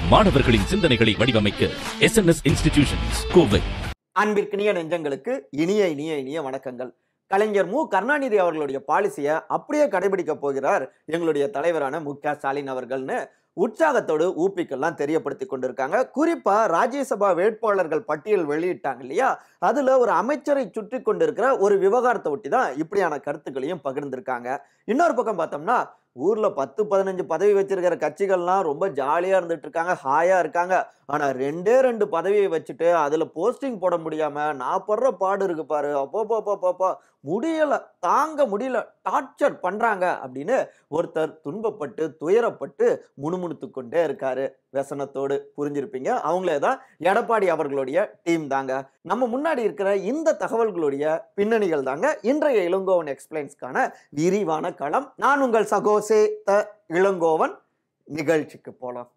மாணவர்களின் சிந்தனைகளை வடிவமைக்க S N S institutions Kovai அன்பிற்கினிய நெஞ்சங்களுக்கு இனிய இனிய இனிய வணக்கங்கள் கலைஞர் மு கருணாநிதி அவர்களுடைய பாலிசியை அப்படியே கடைபிடிக்க போகிறார் எங்களுடைய தலைவரான மு க ஸ்டாலின் அவர்கள்னு உற்சாகத்தோடு ஊப்பிக்கெல்லாம் தெரியப்படுத்தி கொண்டிருக்காங்க குறிப்பா ராஜ்யசபா வேட்பாளர்கள் பட்டியல் வெளியிட்டாங்க இல்லையா அதுல ஒரு அமைச்சரை சுற்றி கொண்டிருக்கிற ஒரு விவகாரத்தை ஒட்டி தான் இப்படியான கருத்துக்களையும் பகிர்ந்திருக்காங்க இன்னொரு பக்கம் பார்த்தோம்னா ஊர்ல பத்து பதினஞ்சு பதவி வச்சிருக்கிற கட்சிகள்லாம் ரொம்ப ஜாலியா இருந்துட்டு இருக்காங்க ஹாயா இருக்காங்க ஆனா ரெண்டே ரெண்டு பதவியை வச்சுட்டு அதுல போஸ்டிங் போட முடியாம நான் படுற பாடு இருக்கு பாரு அப்போ போ போ முடியல தாங்க முடியல டார்ச்சர் பண்றாங்க அப்படின்னு ஒருத்தர் துன்பப்பட்டு துயரப்பட்டு முணுமுணுத்து கொண்டே இருக்காரு व्यசனத்தோடு புரிஞ்சிருப்பீங்க அவங்களே தான் எடப்பாடி அவர்களுடைய டீம் தாங்க நம்ம முன்னாடி இருக்கிற இந்த தகவல்களுடைய பின்னணிகள் தாங்க இன்றைய இளங்கோவன் எக்ஸ்பிளைன்ஸ்க்கான விரிவான களம் நான் உங்கள் சகோசே த இளங்கோவன் நிகழ்ச்சிக்கு போலாம்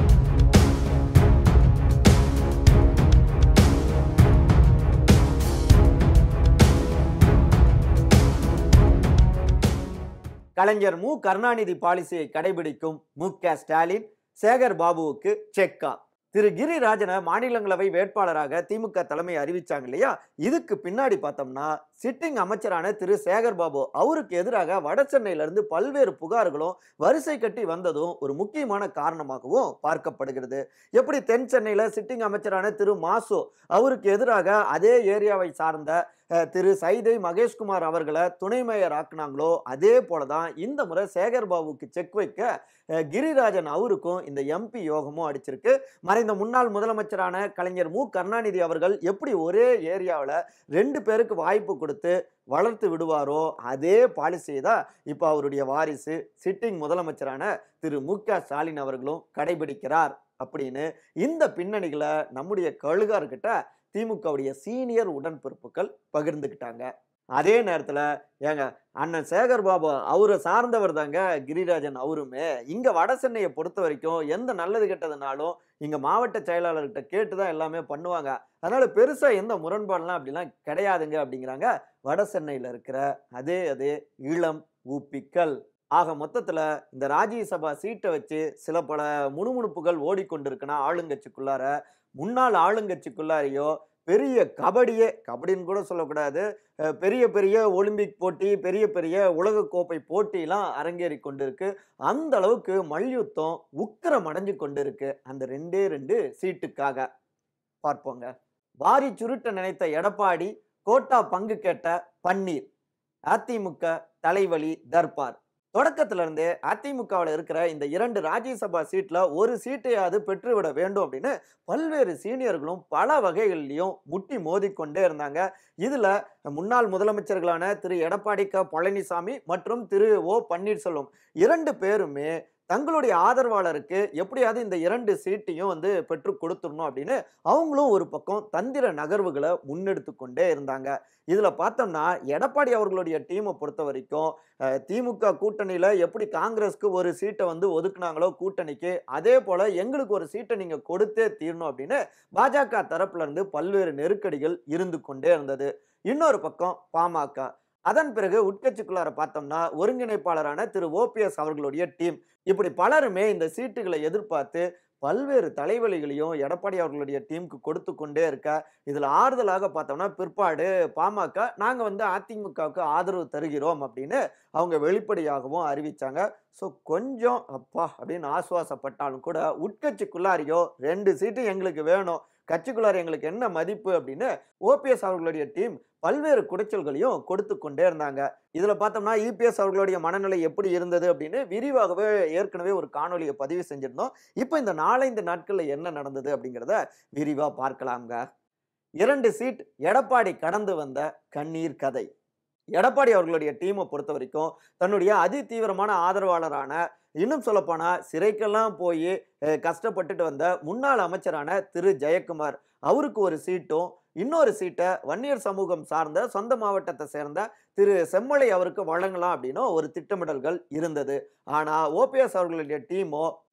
கலைஞர் மு கருணாநிதி பாலிசியை கடைபிடிக்கும் மு க ஸ்டாலின் சேகர் பாபுவுக்கு செக்கா திரு கிரிராஜனை மாநிலங்களவை வேட்பாளராக திமுக தலைமை அறிவிச்சாங்க இல்லையா இதுக்கு பின்னாடி பார்த்தோம்னா சிட்டிங் அமைச்சரான திரு சேகர் பாபு அவருக்கு எதிராக வட சென்னையில இருந்து பல்வேறு புகார்களும் வரிசை கட்டி வந்ததும் ஒரு முக்கியமான காரணமாகவும் பார்க்கப்படுகிறது எப்படி தென் சென்னையில சிட்டிங் அமைச்சரான திரு மாசு அவருக்கு எதிராக அதே ஏரியாவை சார்ந்த அஹ், திரு சைதை மகேஷ்குமார் அவர்களை துணை மேயர் ஆக்குனாங்களோ அதே போல தான் இந்த முறை சேகர் பாபுக்கு செக் வைக்க அஹ், கிரிராஜன் அவருக்கும் இந்த எம்பி யோகமும் அடிச்சிருக்கு மறைந்த முன்னாள் முதலமைச்சரான கலைஞர் மு கருணாநிதி அவர்கள் எப்படி ஒரே ஏரியாவில் ரெண்டு பேருக்கு வாய்ப்பு கொடுத்து வளர்த்து விடுவாரோ அதே பாலிசியை தான் இப்போ அவருடைய வாரிசு சிட்டிங் முதலமைச்சரான திரு மு க ஸ்டாலின் அவர்களும் கடைபிடிக்கிறார் அப்படின்னு இந்த பின்னணிகளை நம்முடைய கழுகார்கிட்ட திமுகவுடைய சீனியர் உடன்பிறப்புகள் பகிர்ந்துக்கிட்டாங்க அதே நேரத்தில் ஏங்க அண்ணன் சேகர் பாபு அவரை சார்ந்தவர் தாங்க கிரிராஜன் அவருமே இங்கே வட சென்னையை பொறுத்த வரைக்கும் எந்த நல்லது கெட்டதுனாலும் இங்கே மாவட்ட செயலாளர்கிட்ட கேட்டு தான் எல்லாமே பண்ணுவாங்க அதனால பெருசாக எந்த முரண்பாடுலாம் அப்படிலாம் கிடையாதுங்க அப்படிங்கிறாங்க வட சென்னையில் இருக்கிற அதே அதே இளம் ஊப்பிக்கல் ஆக மொத்தத்தில் இந்த ராஜ்யசபா சீட்டை வச்சு சில பல முணுமுணுப்புகள் ஓடிக்கொண்டிருக்குன்னா ஆளுங்கட்சிக்குள்ளார முன்னாள் ஆளுங்கட்சிக்குள்ளாரையோ பெரிய கபடியே கபடின்னு கூட சொல்லக்கூடாது அஹ் பெரிய பெரிய ஒலிம்பிக் போட்டி பெரிய பெரிய உலகக்கோப்பை போட்டிலாம் அரங்கேறி கொண்டிருக்கு அந்த அளவுக்கு மல்யுத்தம் உக்கிரம் அடைஞ்சு கொண்டிருக்கு அந்த ரெண்டே ரெண்டு சீட்டுக்காக பார்ப்போங்க வாரி சுருட்ட நினைத்த எடப்பாடி கோட்டா பங்கு கேட்ட பன்னீர் அதிமுக தலைவலி தர்பார் தொடக்கத்துல இருந்தே அதிமுகவில் இருக்கிற இந்த இரண்டு ராஜ்யசபா சீட்ல ஒரு சீட்டையாவது பெற்றுவிட வேண்டும் அப்படின்னு பல்வேறு சீனியர்களும் பல வகைகள்லையும் முட்டி மோதிக்கொண்டே இருந்தாங்க இதுல முன்னாள் முதலமைச்சர்களான திரு எடப்பாடி க பழனிசாமி மற்றும் திரு ஓ பன்னீர்செல்வம் இரண்டு பேருமே தங்களுடைய ஆதரவாளருக்கு எப்படியாவது இந்த இரண்டு சீட்டையும் வந்து பெற்று கொடுத்துடணும் அப்படின்னு அவங்களும் ஒரு பக்கம் தந்திர நகர்வுகளை முன்னெடுத்து கொண்டே இருந்தாங்க இதுல பார்த்தோம்னா எடப்பாடி அவர்களுடைய டீமை பொறுத்த வரைக்கும் அஹ், திமுக கூட்டணியில எப்படி காங்கிரஸ்க்கு ஒரு சீட்டை வந்து ஒதுக்குனாங்களோ கூட்டணிக்கு அதே போல எங்களுக்கு ஒரு சீட்டை நீங்க கொடுத்தே தீரணும் அப்படின்னு பாஜக தரப்புல இருந்து பல்வேறு நெருக்கடிகள் இருந்து கொண்டே இருந்தது இன்னொரு பக்கம் பாமக அதன் பிறகு உட்கட்சிக்குள்ளார பார்த்தோம்னா ஒருங்கிணைப்பாளரான திரு ஓபிஎஸ் அவர்களுடைய டீம் இப்படி பலருமே இந்த சீட்டுகளை எதிர்பார்த்து பல்வேறு தலைவலிகளையும் எடப்பாடி அவர்களுடைய டீமுக்கு கொடுத்து கொண்டே இருக்க இதுல ஆறுதலாக பார்த்தோம்னா பிற்பாடு பாமக நாங்க வந்து அதிமுகவுக்கு ஆதரவு தருகிறோம் அப்படின்னு அவங்க வெளிப்படையாகவும் அறிவிச்சாங்க ஸோ கொஞ்சம் அப்பா அப்படின்னு ஆசுவாசப்பட்டாலும் கூட உட்கட்சிக்குள்ளாரையோ ரெண்டு சீட்டு எங்களுக்கு வேணும் கட்சிக்குள்ளார எங்களுக்கு என்ன மதிப்பு அப்படின்னு ஓபிஎஸ் அவர்களுடைய டீம் பல்வேறு குடைச்சல்களையும் கொடுத்து கொண்டே இருந்தாங்க இதுல பார்த்தோம்னா இபிஎஸ் அவர்களுடைய மனநிலை எப்படி இருந்தது அப்படின்னு விரிவாகவே ஏற்கனவே ஒரு காணொலியை பதிவு செஞ்சிருந்தோம் இப்போ இந்த நாலஞ்சு நாட்கள்ல என்ன நடந்தது அப்படிங்கிறத விரிவா பார்க்கலாம்ங்க இரண்டு சீட் எடப்பாடி கடந்து வந்த கண்ணீர் கதை எடப்பாடி அவர்களுடைய டீமை பொறுத்த வரைக்கும் தன்னுடைய அதி தீவிரமான ஆதரவாளரான இன்னும் சொல்லப்போனா சிறைக்கெல்லாம் போய் அஹ், கஷ்டப்பட்டுட்டு வந்த முன்னாள் அமைச்சரான திரு ஜெயக்குமார் அவருக்கு ஒரு சீட்டும் இன்னொரு சீட்டை வன்னியர் சமூகம் சார்ந்த சொந்த மாவட்டத்தை சேர்ந்த திரு செம்மலை அவருக்கு வழங்கலாம் அப்படின்னும் ஒரு திட்டமிடல்கள் இருந்தது ஆனா ஓபிஎஸ் அவர்களுடைய டீமோ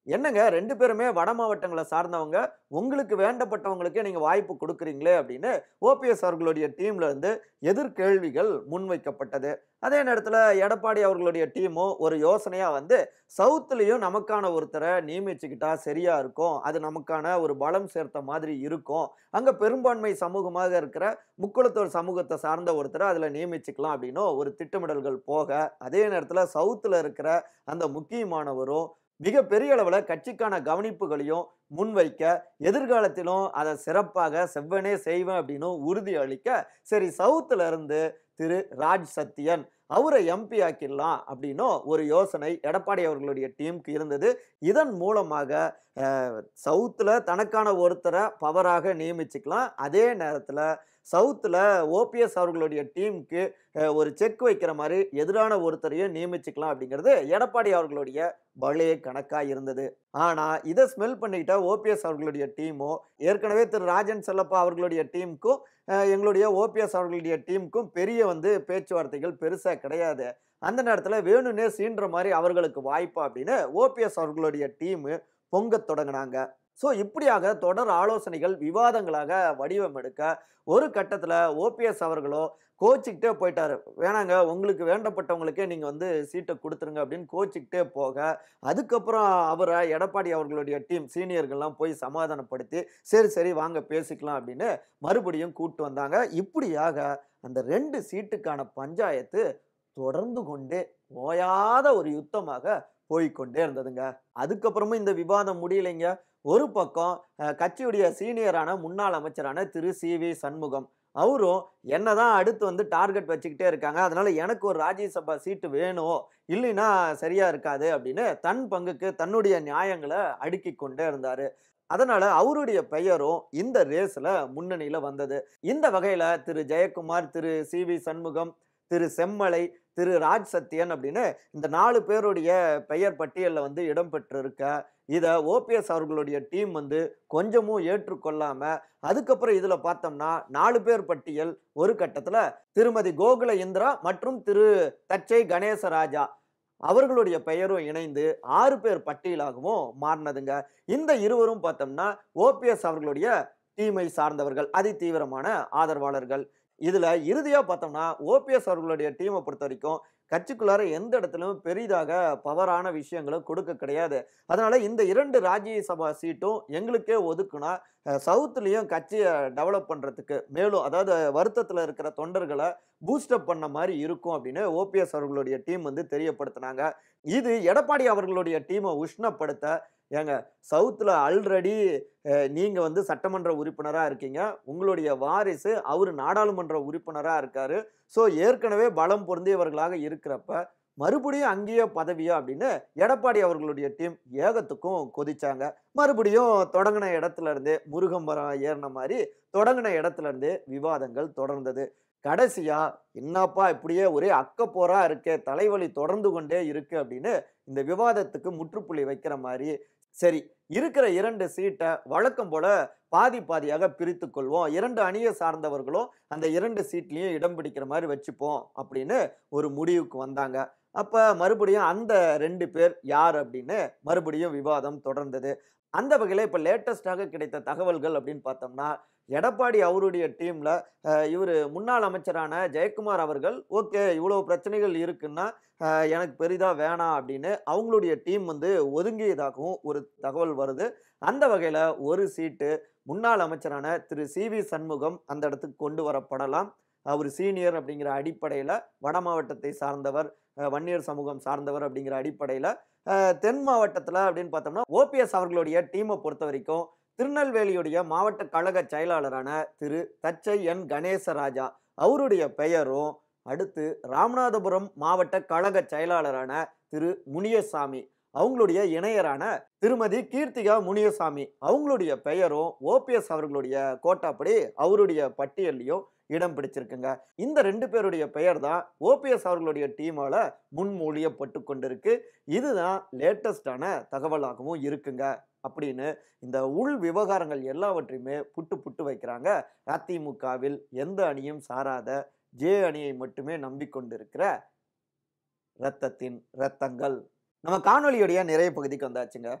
என்னங்க ரெண்டு பேருமே வட மாவட்டங்களை சார்ந்தவங்க உங்களுக்கு வேண்டப்பட்டவங்களுக்கே நீங்க வாய்ப்பு கொடுக்குறீங்களே அப்படின்னு ஓபிஎஸ் அவர்களுடைய டீம்ல இருந்து எதிர்கேள்விகள் முன்வைக்கப்பட்டது அதே நேரத்துல எடப்பாடி அவர்களுடைய டீமும் ஒரு யோசனையா வந்து சவுத்துலயும் நமக்கான ஒருத்தரை நியமிச்சுக்கிட்டா சரியா இருக்கும் அது நமக்கான ஒரு பலம் சேர்த்த மாதிரி இருக்கும் அங்க பெரும்பான்மை சமூகமாக இருக்கிற முக்குளத்தோர் சமூகத்தை சார்ந்த ஒருத்தரை அதுல நியமிச்சுக்கலாம் அப்படின்னும் ஒரு திட்டமிடல்கள் போக அதே நேரத்துல சவுத்துல இருக்கிற அந்த முக்கியமானவரும் மிக பெரிய அளவில் கட்சிக்கான கவனிப்புகளையும் முன்வைக்க எதிர்காலத்திலும் அதை சிறப்பாக செவ்வனே செய்வேன் அப்படின்னு உறுதி அளிக்க சரி சவுத்துல இருந்து திரு ராஜ் சத்யன் அவரை எம்பி ஆக்கிடலாம் அப்படின்னும் ஒரு யோசனை எடப்பாடி அவர்களுடைய டீமுக்கு இருந்தது இதன் மூலமாக அஹ், சவுத்துல தனக்கான ஒருத்தரை பவராக நியமிச்சுக்கலாம் அதே நேரத்தில் சவுத்தில் ஓபிஎஸ் அவர்களுடைய டீமுக்கு அஹ், ஒரு செக் வைக்கிற மாதிரி எதிரான ஒருத்தரையும் நியமிச்சுக்கலாம் அப்படிங்கிறது எடப்பாடி அவர்களுடைய பழைய கணக்காக இருந்தது ஆனால் இதை ஸ்மெல் பண்ணிக்கிட்ட ஓபிஎஸ் அவர்களுடைய டீமோ ஏற்கனவே திரு ராஜன் செல்லப்பா அவர்களுடைய டீமுக்கும் அஹ், எங்களுடைய ஓபிஎஸ் அவர்களுடைய டீமுக்கும் பெரிய வந்து பேச்சுவார்த்தைகள் பெருசாக கிடையாது அந்த நேரத்தில் வேணும்னே சீன்ற மாதிரி அவர்களுக்கு வாய்ப்பா அப்படின்னு ஓபிஎஸ் அவர்களுடைய டீமு பொங்கத் தொடங்கினாங்க ஸோ இப்படியாக தொடர் ஆலோசனைகள் விவாதங்களாக வடிவமெடுக்க ஒரு கட்டத்தில் ஓபிஎஸ் அவர்களோ கோச்சிக்கிட்டே போயிட்டாரு வேணாங்க உங்களுக்கு வேண்டப்பட்டவங்களுக்கே நீங்கள் வந்து சீட்டை கொடுத்துருங்க அப்படின்னு கோச்சிக்கிட்டே போக அதுக்கப்புறம் அவரை எடப்பாடி அவர்களுடைய டீம் சீனியர்கள்லாம் போய் சமாதானப்படுத்தி சரி சரி வாங்க பேசிக்கலாம் அப்படின்னு மறுபடியும் கூட்டு வந்தாங்க இப்படியாக அந்த ரெண்டு சீட்டுக்கான பஞ்சாயத்து தொடர்ந்து கொண்டே ஓயாத ஒரு யுத்தமாக போய்க்கொண்டே இருந்ததுங்க அதுக்கப்புறமும் இந்த விவாதம் முடியலைங்க ஒரு பக்கம் அஹ், கட்சியுடைய சீனியரான முன்னாள் அமைச்சரான திரு சி வி சண்முகம் அவரும் என்னதான் அடுத்து வந்து டார்கெட் வச்சுக்கிட்டே இருக்காங்க அதனால எனக்கு ஒரு ராஜ்யசபா சீட்டு வேணும் இல்லைன்னா சரியா இருக்காது அப்படின்னு தன் பங்குக்கு தன்னுடைய நியாயங்களை அடுக்கி கொண்டே இருந்தாரு அதனால அவருடைய பெயரும் இந்த ரேஸ்ல முன்னணியில வந்தது இந்த வகையில திரு ஜெயக்குமார் திரு சி வி சண்முகம் திரு செம்மலை திரு ராஜ் சத்யன் அப்படின்னு இந்த நாலு பேருடைய பெயர் பட்டியலில் வந்து இடம்பெற்றிருக்க இதை ஓபிஎஸ் அவர்களுடைய டீம் வந்து கொஞ்சமும் ஏற்றுக்கொள்ளாம அதுக்கப்புறம் இதுல பார்த்தோம்னா நாலு பேர் பட்டியல் ஒரு கட்டத்துல திருமதி கோகுல இந்திரா மற்றும் திரு தச்சை கணேசராஜா அவர்களுடைய பெயரும் இணைந்து ஆறு பேர் பட்டியலாகவும் மாறினதுங்க இந்த இருவரும் பார்த்தோம்னா ஓபிஎஸ் அவர்களுடைய டீமை சார்ந்தவர்கள் அதி தீவிரமான ஆதரவாளர்கள் இதுல இறுதியா பார்த்தோம்னா ஓபிஎஸ் அவர்களுடைய டீமை பொறுத்த வரைக்கும் கட்சிக்குள்ளார எந்த இடத்துலையும் பெரிதாக பவரான விஷயங்களும் கொடுக்க கிடையாது அதனால இந்த இரண்டு ராஜ்யசபா சீட்டும் எங்களுக்கே ஒதுக்குனா அஹ், சவுத்துலேயும் கட்சியை டெவலப் பண்ணுறதுக்கு மேலும் அதாவது வருத்தத்தில் இருக்கிற தொண்டர்களை பூஸ்டப் பண்ண மாதிரி இருக்கும் அப்படின்னு ஓபிஎஸ் அவர்களுடைய டீம் வந்து தெரியப்படுத்தினாங்க இது எடப்பாடி அவர்களுடைய டீமை உஷ்ணப்படுத்த ஏங்க சவுத்தில் ஆல்ரெடி நீங்கள் வந்து சட்டமன்ற உறுப்பினராக இருக்கீங்க உங்களுடைய வாரிசு அவர் நாடாளுமன்ற உறுப்பினராக இருக்காரு ஸோ ஏற்கனவே பலம் பொருந்தியவர்களாக இருக்கிறப்ப மறுபடியும் அங்கேயே பதவியா அப்படின்னு எடப்பாடி அவர்களுடைய டீம் ஏகத்துக்கும் கொதிச்சாங்க மறுபடியும் தொடங்கின இடத்துல இருந்தே முருகன் மரம் ஏறின மாதிரி தொடங்கின இடத்துல இருந்தே விவாதங்கள் தொடர்ந்தது கடைசியா என்னப்பா இப்படியே ஒரே அக்கப்போரா இருக்கே தலைவலி தொடர்ந்து கொண்டே இருக்கு அப்படின்னு இந்த விவாதத்துக்கு முற்றுப்புள்ளி வைக்கிற மாதிரி சரி இருக்கிற இரண்டு சீட்டை வழக்கம் போல பாதி பாதியாக பிரித்து கொள்வோம் இரண்டு அணியை சார்ந்தவர்களும் அந்த இரண்டு சீட்லயும் இடம் பிடிக்கிற மாதிரி வச்சுப்போம் அப்படின்னு ஒரு முடிவுக்கு வந்தாங்க அப்ப மறுபடியும் அந்த ரெண்டு பேர் யார் அப்படின்னு மறுபடியும் விவாதம் தொடர்ந்தது அந்த வகையில் இப்போ லேட்டஸ்டாக கிடைத்த தகவல்கள் அப்படின்னு பார்த்தோம்னா எடப்பாடி அவருடைய டீம்ல இவர் முன்னாள் அமைச்சரான ஜெயக்குமார் அவர்கள் ஓகே இவ்வளோ பிரச்சனைகள் இருக்குன்னா அஹ், எனக்கு பெரிதா வேணாம் அப்படின்னு அவங்களுடைய டீம் வந்து ஒதுங்கியதாகவும் ஒரு தகவல் வருது அந்த வகையில் ஒரு சீட்டு முன்னாள் அமைச்சரான திரு சி வி சண்முகம் அந்த இடத்துக்கு கொண்டு வரப்படலாம் அவர் சீனியர் அப்படிங்கிற அடிப்படையில் வட மாவட்டத்தை சார்ந்தவர் அஹ், வன்னியர் சமூகம் சார்ந்தவர் அப்படிங்கிற அடிப்படையில் தென் மாவட்டத்தில் அப்படின்னு பார்த்தோம்னா ஓபிஎஸ் அவர்களுடைய டீமை பொறுத்த வரைக்கும் திருநெல்வேலியுடைய மாவட்ட கழக செயலாளரான திரு தச்சை என் கணேசராஜா அவருடைய பெயரும் அடுத்து ராமநாதபுரம் மாவட்ட கழக செயலாளரான திரு முனியசாமி அவங்களுடைய இணையரான திருமதி கீர்த்திகா முனியசாமி அவங்களுடைய பெயரும் ஓபிஎஸ் அவர்களுடைய கோட்டாப்படி அவருடைய பட்டியல்லையும் இடம் பிடிச்சிருக்குங்க இந்த ரெண்டு பேருடைய பெயர் தான் ஓபிஎஸ் அவர்களுடைய டீமால முன்மொழியப்பட்டு கொண்டிருக்கு இதுதான் லேட்டஸ்டான தகவலாகவும் இருக்குங்க அப்படின்னு இந்த உள் விவகாரங்கள் எல்லாவற்றையுமே புட்டு புட்டு வைக்கிறாங்க அதிமுகவில் எந்த அணியும் சாராத ஜே அணியை மட்டுமே நம்பிக்கொண்டிருக்கிற இரத்தத்தின் இரத்தங்கள் நம்ம காணொளியுடைய நிறைய பகுதிக்கு வந்தாச்சுங்க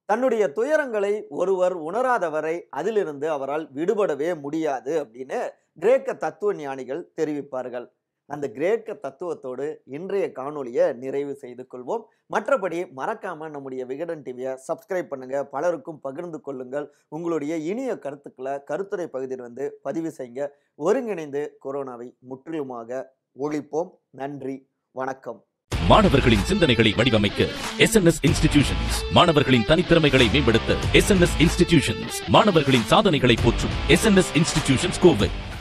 தன்னுடைய துயரங்களை ஒருவர் உணராத வரை அதிலிருந்து அவரால் விடுபடவே முடியாது அப்படின்னு கிரேக்க தத்துவ ஞானிகள் தெரிவிப்பார்கள் அந்த கிரேக்க தத்துவத்தோடு இன்றைய காணொளியை நிறைவு செய்து கொள்வோம் மற்றபடி மறக்காம நம்முடைய விகடன் டிவியை சப்ஸ்கிரைப் பண்ணுங்க பலருக்கும் பகிர்ந்து கொள்ளுங்கள் உங்களுடைய இனிய கருத்துக்களை கருத்துரை பகுதியில் வந்து பதிவு செய்யுங்க ஒருங்கிணைந்து கொரோனாவை முற்றிலுமாக ஒழிப்போம் நன்றி வணக்கம் மாணவர்களின் சிந்தனைகளை வடிவமைக்க எஸ்என்எஸ் இன்ஸ்டிடியூஷன்ஸ் மாணவர்களின் தனித்திறமைகளை மேம்படுத்த எஸ்என்எஸ் இன்ஸ்டிடியூஷன்ஸ் மாணவர்களின் சாதனைகளை போற்றும் எஸ்என்எஸ் இன்ஸ்டிடியூஷன்ஸ் கோவை